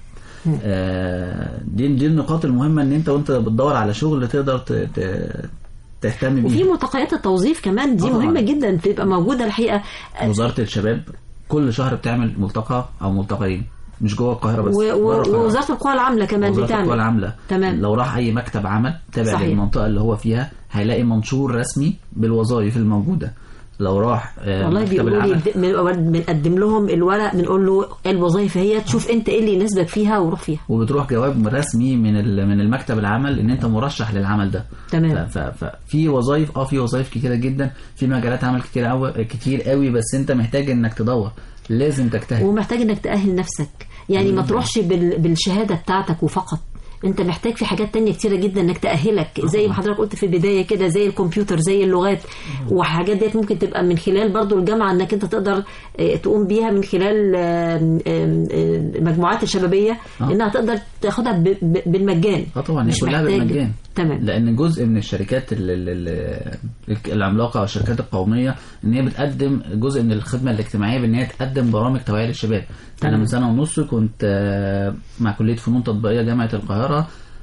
Speaker 1: آه دي دي النقاط المهمه ان انت وانت بتدور على شغل تقدر ت... ت... تهتم
Speaker 2: وفي
Speaker 1: بيه
Speaker 2: متقيات التوظيف كمان دي
Speaker 1: آه طبعاً.
Speaker 2: مهمه جدا تبقى موجوده الحقيقه
Speaker 1: وزاره الشباب كل شهر بتعمل ملتقى او ملتقيين مش جوه القاهره بس
Speaker 2: و-
Speaker 1: بره
Speaker 2: و-
Speaker 1: القاهرة.
Speaker 2: ووزاره القوى العامله كمان
Speaker 1: وزاره القوى
Speaker 2: بتعمل
Speaker 1: العامله
Speaker 2: تمام.
Speaker 1: لو راح اي مكتب عمل تابع
Speaker 2: صحيح.
Speaker 1: للمنطقه اللي هو فيها هيلاقي منشور رسمي بالوظائف الموجوده لو راح آه،
Speaker 2: والله
Speaker 1: مكتب
Speaker 2: بيقولوا لي
Speaker 1: العمل
Speaker 2: بن- بنقدم لهم الورق بنقول له الوظائف هي تشوف انت ايه اللي يناسبك فيها وروح فيها
Speaker 1: وبتروح جواب رسمي من ال- من المكتب العمل ان انت مرشح للعمل ده
Speaker 2: تمام.
Speaker 1: ف- ف- ففي وظائف اه في وظائف كتيره جدا في مجالات عمل كتير قوي كتير قوي بس انت محتاج انك تدور لازم تجتهد
Speaker 2: ومحتاج انك تأهل نفسك يعني ما تروحش بال- بالشهادة بتاعتك وفقط انت محتاج في حاجات تانية كتيرة جدا انك تأهلك زي ما حضرتك قلت في البداية كده زي الكمبيوتر زي اللغات وحاجات ديت ممكن تبقى من خلال برضو الجامعة انك انت تقدر اه، تقوم بيها من خلال آم، آم، آم، المجموعات الشبابية
Speaker 1: آه.
Speaker 2: انها تقدر تاخدها ب- ب- بالمجان
Speaker 1: اه طبعا هي
Speaker 2: مش
Speaker 1: كلها
Speaker 2: محتاج-
Speaker 1: بالمجان
Speaker 2: تمام
Speaker 1: لان جزء من الشركات ال- ال- ال- العملاقه او الشركات القوميه ان هي بتقدم جزء من الخدمه الاجتماعيه بان هي تقدم برامج توعيه للشباب
Speaker 2: تمام.
Speaker 1: انا من سنه ونص كنت آه، مع كليه فنون تطبيقيه جامعه القاهره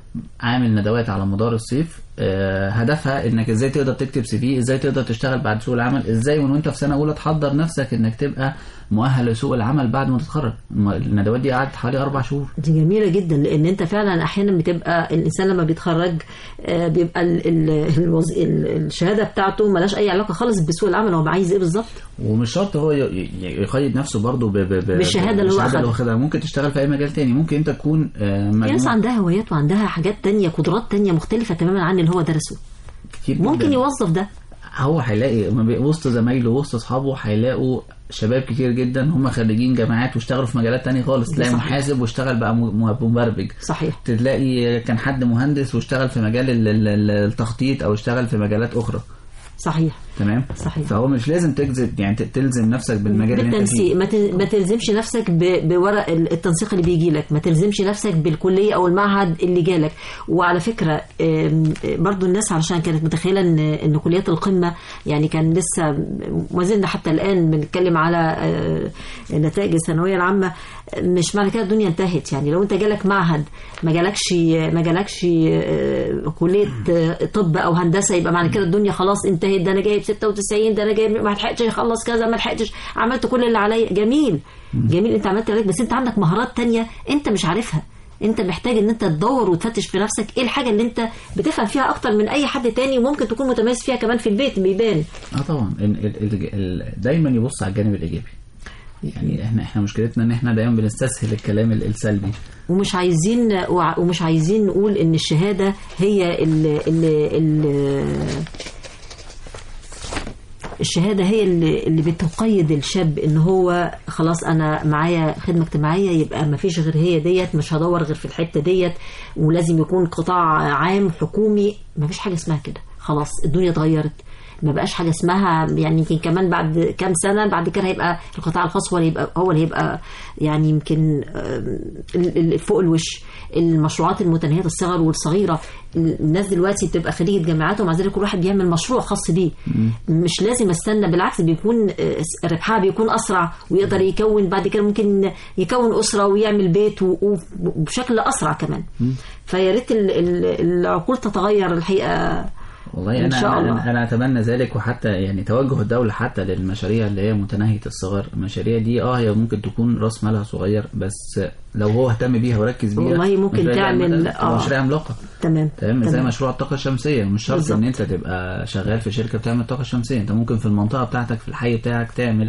Speaker 1: عامل ندوات على مدار الصيف آه، هدفها انك ازاي تقدر تكتب سي في ازاي تقدر تشتغل بعد سوق العمل ازاي من وانت في سنه اولى تحضر نفسك انك تبقى مؤهل لسوق العمل بعد ما تتخرج الم- الندوات دي قعدت حوالي اربع شهور
Speaker 2: دي جميلة جدا لأن أنت فعلا أحيانا بتبقى الإنسان لما بيتخرج آه، بيبقى ال ال الوز... ال- الشهادة بتاعته ملاش أي علاقة خالص بسوق العمل هو عايز إيه بالظبط
Speaker 1: ومش شرط هو ي- ي- يقيد نفسه برضه ب... ب... ب...
Speaker 2: بالشهادة اللي هو
Speaker 1: بالشهادة اللي هو
Speaker 2: أخدها.
Speaker 1: خدها ممكن تشتغل في اي مجال تاني ممكن انت تكون آه،
Speaker 2: في ناس
Speaker 1: مجموع
Speaker 2: عندها هوايات وعندها حاجات تانية قدرات تانية مختلفة تماما عن اللي هو درسه
Speaker 1: كتير
Speaker 2: ممكن
Speaker 1: جداً.
Speaker 2: يوظف ده
Speaker 1: هو هيلاقي ما بي- وسط زمايله وسط اصحابه هيلاقوا شباب كتير جدا هم خريجين جامعات واشتغلوا في مجالات تانية خالص
Speaker 2: ده
Speaker 1: تلاقي
Speaker 2: صحيح.
Speaker 1: محاسب واشتغل بقى م- م- مبرمج
Speaker 2: صحيح
Speaker 1: تلاقي كان حد مهندس واشتغل في مجال ال- ال- ال- التخطيط او اشتغل في مجالات اخرى
Speaker 2: صحيح
Speaker 1: تمام
Speaker 2: صحيح.
Speaker 1: فهو مش لازم تجذب يعني ت- تلزم نفسك بالمجال اللي انت
Speaker 2: بالتنسيق
Speaker 1: فيه
Speaker 2: ما ت- ما تلزمش نفسك ب- بورق ال- التنسيق اللي بيجي لك ما تلزمش نفسك بالكليه او المعهد اللي جالك وعلى فكره آم، برضو الناس علشان كانت متخيله ان ان كليات القمه يعني كان لسه ما زلنا حتى الان بنتكلم على آه، نتائج الثانويه العامه مش معنى كده الدنيا انتهت يعني لو انت جالك معهد ما جالكش ما جالكش آه، كليه آه، طب او هندسه يبقى معنى كده الدنيا خلاص انتهت ده انا جايب 96 ده انا جايب ما لحقتش اخلص كذا ما لحقتش عملت كل اللي عليا جميل جميل انت عملت اللي عليك بس انت عندك مهارات تانية انت مش عارفها انت محتاج ان انت تدور وتفتش في نفسك ايه الحاجه اللي انت بتفهم فيها اكتر من اي حد تاني وممكن تكون متميز فيها كمان في البيت بيبان
Speaker 1: اه طبعا ال ال ال ال دايما يبص على الجانب الايجابي يعني احنا احنا مشكلتنا ان احنا دايما بنستسهل الكلام ال- السلبي
Speaker 2: ومش عايزين وع- ومش عايزين نقول ان الشهاده هي ال ال ال الشهاده هي اللي, اللي بتقيد الشاب ان هو خلاص انا معايا خدمه اجتماعيه يبقى ما فيش غير هي ديت مش هدور غير في الحته ديت ولازم يكون قطاع عام حكومي ما فيش حاجه اسمها كده خلاص الدنيا اتغيرت ما بقاش حاجه اسمها يعني يمكن كمان بعد كام سنه بعد كده هيبقى القطاع الخاص هو اللي يبقى هو اللي هيبقى يعني يمكن آم، ال- ال- فوق الوش المشروعات المتناهيه الصغر والصغيره الناس دلوقتي بتبقى خريجه جامعات ومع ذلك كل واحد بيعمل مشروع خاص بيه مش لازم استنى بالعكس بيكون آه، ربحها بيكون اسرع ويقدر يكون بعد كده ممكن يكون اسره ويعمل بيت و- وبشكل اسرع كمان فيا ريت ال- ال- العقول تتغير الحقيقه
Speaker 1: والله
Speaker 2: إن
Speaker 1: انا
Speaker 2: شاء الله.
Speaker 1: انا انا اتمنى ذلك وحتى يعني توجه الدوله حتى للمشاريع اللي هي متناهيه الصغر المشاريع دي اه هي ممكن تكون راس مالها صغير بس لو هو اهتم بيها وركز بيها
Speaker 2: والله ممكن
Speaker 1: مشاريع
Speaker 2: تعمل-
Speaker 1: تبقى
Speaker 2: آه.
Speaker 1: مشاريع عملاقه
Speaker 2: تمام
Speaker 1: تمام زي مشروع الطاقه الشمسيه مش شرط
Speaker 2: بالظبط.
Speaker 1: ان انت تبقى شغال في شركه بتعمل طاقه شمسيه انت ممكن في المنطقه بتاعتك في الحي بتاعك تعمل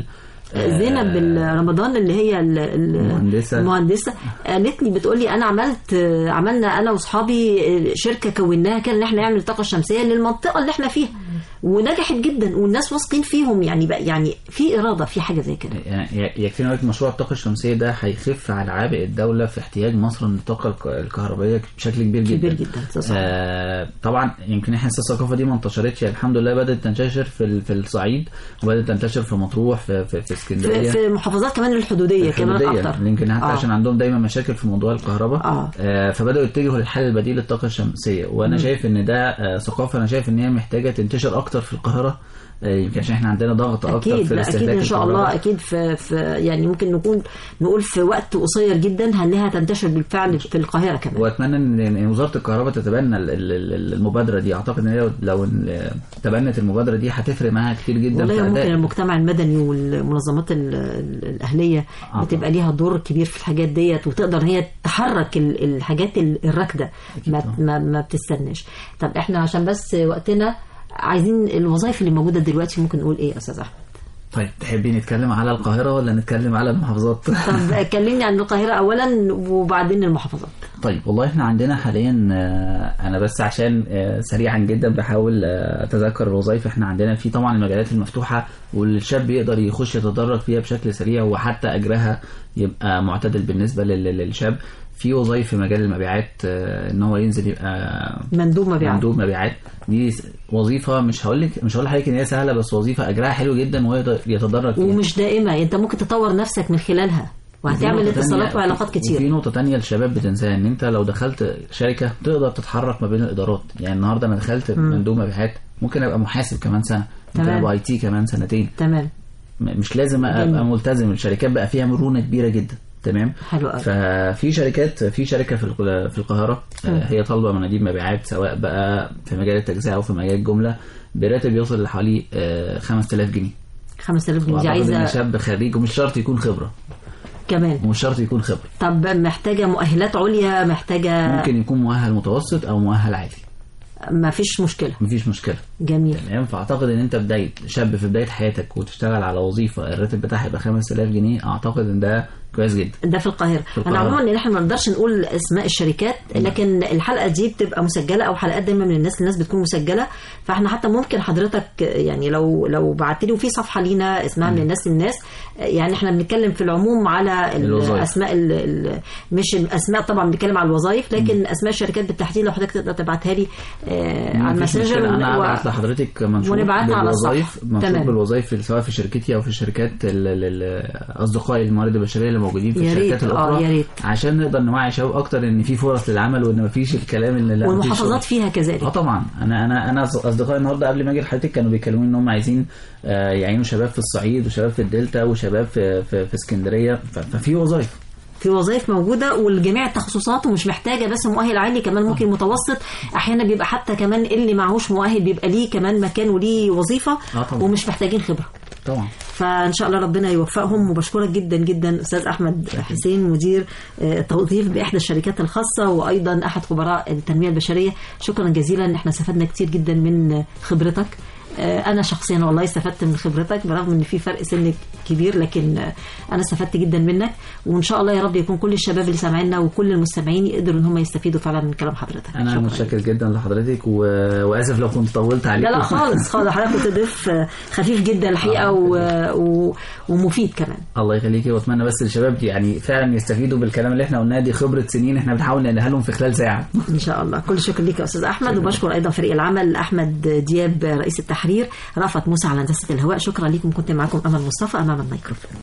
Speaker 1: آه،
Speaker 2: زينب رمضان اللي هي ال- ال-
Speaker 1: المهندسة.
Speaker 2: المهندسه قالت لي بتقول لي انا عملت عملنا انا واصحابي شركه كوناها كان ان احنا نعمل الطاقه الشمسيه للمنطقه اللي احنا فيها ونجحت جدا والناس واثقين فيهم يعني بقى يعني في اراده في حاجه زي كده
Speaker 1: يعني يكفينا لك مشروع الطاقة الشمسية ده هيخف على عبء الدولة في احتياج مصر من الطاقة الك- الكهربائية بشكل كبير جدا
Speaker 2: كبير جدا، ده صح.
Speaker 1: آه طبعا يمكن احنا لسه الثقافة دي ما انتشرتش يعني الحمد لله بدأت تنتشر في ال- في الصعيد وبدأت تنتشر في مطروح في في, في
Speaker 2: في,
Speaker 1: اسكندرية
Speaker 2: في محافظات كمان الحدوديه كمان
Speaker 1: الحدودية
Speaker 2: اكتر
Speaker 1: يمكن حتى
Speaker 2: آه.
Speaker 1: عشان عندهم دايما مشاكل في موضوع الكهرباء
Speaker 2: آه.
Speaker 1: آه فبداوا يتجهوا للحل البديل للطاقه الشمسيه وانا شايف ان ده آه ثقافه انا شايف ان هي محتاجه تنتشر اكتر في القاهره آه يمكن عشان احنا عندنا ضغط اكتر
Speaker 2: اكيد
Speaker 1: في
Speaker 2: لا اكيد
Speaker 1: الاستهلاك
Speaker 2: ان شاء الله
Speaker 1: الكهرباء.
Speaker 2: اكيد في, في يعني ممكن نكون نقول في وقت قصير جدا انها تنتشر بالفعل في القاهره كمان
Speaker 1: واتمنى ان إن وزاره الكهرباء تتبنى ال- ال- ال- المبادره دي اعتقد ان هي لو- لو إن تبنت المبادره دي هتفرق معاها كتير جدا
Speaker 2: والله
Speaker 1: في
Speaker 2: ممكن
Speaker 1: اداء
Speaker 2: المجتمع المدني والمنظمات ال- ال- الاهليه
Speaker 1: آه
Speaker 2: بتبقى ليها دور كبير في الحاجات ديت وتقدر هي تحرك ال- الحاجات ال- الراكده ما,
Speaker 1: طبعا.
Speaker 2: ما, ما بتستناش طب احنا عشان بس وقتنا عايزين الوظائف اللي موجوده دلوقتي ممكن نقول ايه يا استاذ احمد
Speaker 1: طيب تحبي نتكلم على القاهره ولا نتكلم على المحافظات
Speaker 2: طب كلمني عن القاهره اولا وبعدين المحافظات
Speaker 1: طيب والله احنا عندنا حاليا آه، انا بس عشان آه، سريعا جدا بحاول آه، اتذكر الوظائف احنا عندنا في طبعا المجالات المفتوحه والشاب يقدر يخش يتدرج فيها بشكل سريع وحتى اجرها يبقى معتدل بالنسبه لل- للشاب في وظائف في مجال المبيعات آه، ان هو ينزل يبقى
Speaker 2: مندوب مبيعات
Speaker 1: مندوب مبيعات دي س- وظيفه مش هقول لك مش هقول لحضرتك ان هي سهله بس وظيفه اجرها حلو جدا ويقدر يتدرج فيها
Speaker 2: ومش دائمه انت ممكن تطور نفسك من خلالها وهتعمل
Speaker 1: وفي نقطة
Speaker 2: اتصالات
Speaker 1: تانية-
Speaker 2: وعلاقات
Speaker 1: وفي
Speaker 2: كتير
Speaker 1: نقطة تانية الشباب بتنساها ان انت لو دخلت شركة تقدر تتحرك ما بين الادارات يعني النهاردة انا دخلت مندوب مبيعات ممكن ابقى محاسب كمان سنة ممكن
Speaker 2: تمام.
Speaker 1: ابقى اي تي كمان سنتين
Speaker 2: تمام
Speaker 1: م- مش لازم ابقى
Speaker 2: جميل.
Speaker 1: ملتزم الشركات بقى فيها مرونة كبيرة جدا تمام
Speaker 2: حلو قوي
Speaker 1: ففي شركات في شركة في الق- في القاهرة آه، هي طالبة مناديب مبيعات سواء بقى في مجال التجزئة او في مجال الجملة براتب يوصل لحوالي آه، 5000 جنيه
Speaker 2: 5000 جنيه دي
Speaker 1: واعتقد ان
Speaker 2: عايزه
Speaker 1: شاب خريج ومش شرط يكون خبرة
Speaker 2: كمان
Speaker 1: ومش شرط يكون خبرة
Speaker 2: طب محتاجه مؤهلات عليا محتاجه
Speaker 1: ممكن يكون مؤهل متوسط او مؤهل عادي
Speaker 2: ما فيش مشكله
Speaker 1: مفيش مشكله
Speaker 2: جميل
Speaker 1: تمام فاعتقد ان انت بدايه شاب في بدايه حياتك وتشتغل على وظيفه الراتب بتاعها يبقى 5000 جنيه اعتقد ان ده كويس جدا
Speaker 2: ده في القاهره
Speaker 1: القاهرة.
Speaker 2: انا عموما ان احنا ما نقدرش نقول اسماء الشركات لكن الحلقه دي بتبقى مسجله او حلقات دايما من الناس الناس بتكون مسجله فاحنا حتى ممكن حضرتك يعني لو لو بعت لي وفي صفحه لينا اسمها من الناس للناس يعني احنا بنتكلم في العموم على
Speaker 1: الوظائف.
Speaker 2: الاسماء ال- ال- مش الاسماء طبعا بنتكلم على الوظائف لكن اسماء الشركات بالتحديد لو حضرتك تقدر تبعتها لي آه، على
Speaker 1: مفيش
Speaker 2: الماسنجر
Speaker 1: مشكلة. انا
Speaker 2: و-
Speaker 1: هبعت لحضرتك منشور
Speaker 2: ونبعتها على
Speaker 1: بالوظائف
Speaker 2: الصفحة.
Speaker 1: منشور
Speaker 2: تمام.
Speaker 1: بالوظائف سواء في شركتي او في الشركات ال- ال- ال- اصدقائي الموارد البشريه اللي موجودين في
Speaker 2: يا ريت.
Speaker 1: الشركات
Speaker 2: آه،
Speaker 1: الاخرى
Speaker 2: يا ريت.
Speaker 1: عشان نقدر نوعي شباب اكتر ان في فرص للعمل وان مفيش الكلام اللي لا مفيش
Speaker 2: والمحافظات
Speaker 1: شغل.
Speaker 2: فيها كذلك
Speaker 1: اه طبعا انا انا انا اصدقائي النهارده قبل ما اجي لحضرتك كانوا بيكلموني ان هم عايزين آه، يعينوا شباب في الصعيد وشباب في الدلتا وشباب في في, في اسكندريه ف- ففي وظائف
Speaker 2: في وظائف موجوده والجميع التخصصات ومش محتاجه بس مؤهل عالي كمان ممكن متوسط احيانا بيبقى حتى كمان اللي معهوش مؤهل بيبقى ليه كمان مكان وليه وظيفه
Speaker 1: آه طبعا.
Speaker 2: ومش محتاجين خبره
Speaker 1: طبعا
Speaker 2: فان شاء الله ربنا يوفقهم وبشكرك جدا جدا استاذ احمد حسين مدير آه، توظيف باحدى الشركات الخاصه وايضا احد خبراء التنميه البشريه شكرا جزيلا احنا استفدنا كتير جدا من خبرتك آه، انا شخصيا والله استفدت من خبرتك برغم ان في فرق سن كبير لكن آه، انا استفدت جدا منك وان شاء الله يا رب يكون كل الشباب اللي سامعينا وكل المستمعين يقدروا ان هم يستفيدوا فعلا من كلام حضرتك
Speaker 1: انا
Speaker 2: شكراً.
Speaker 1: متشكر جدا لحضرتك و... واسف لو كنت طولت عليك
Speaker 2: لا لا خالص خالص حضرتك كنت ضيف آه، خفيف جدا الحقيقه و... و... ومفيد كمان
Speaker 1: الله يخليكي واتمنى بس الشباب يعني فعلا يستفيدوا بالكلام اللي احنا قلناه دي خبره سنين احنا بنحاول ننقلها لهم في خلال ساعه
Speaker 2: ان شاء الله كل شكر ليك يا استاذ احمد وبشكر ايضا فريق العمل احمد دياب رئيس التحرير رافت موسى على هندسه الهواء شكرا لكم كنت معكم امل مصطفى امام الميكروفون